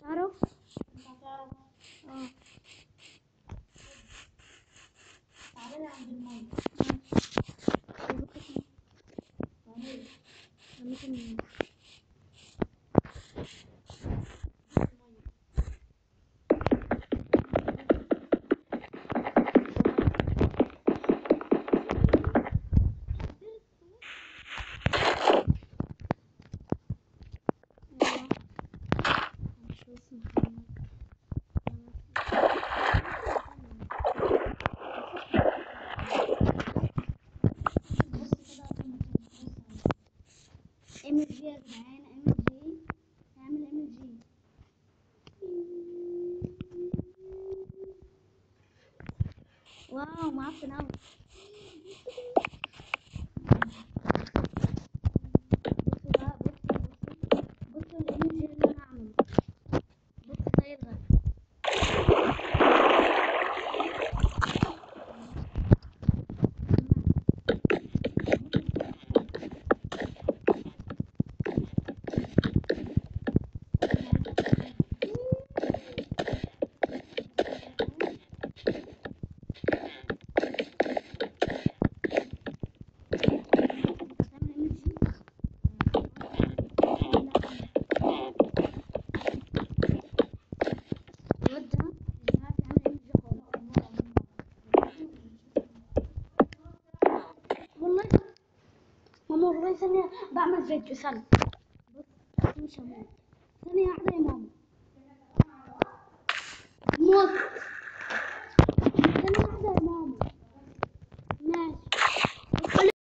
تعرف مش هتعرف اه تعالى لي عند المية تعالى لي ممكن المية نشوف محمد بص كده قبل ما تنزل. بص ام جي يا جدعان ام جي هعمل ام جي واو معفن اوي بصوا بقى بصوا بصوا بصوا الام جي اللي انا هعمله بصوا زي الغد هعمل ام جي الواد ده مش عارف يعمل ام جي خالص والله ماما والله ثانية بعمل فيديو ثانية بص مش هموت ثانية واحدة يا ماما موت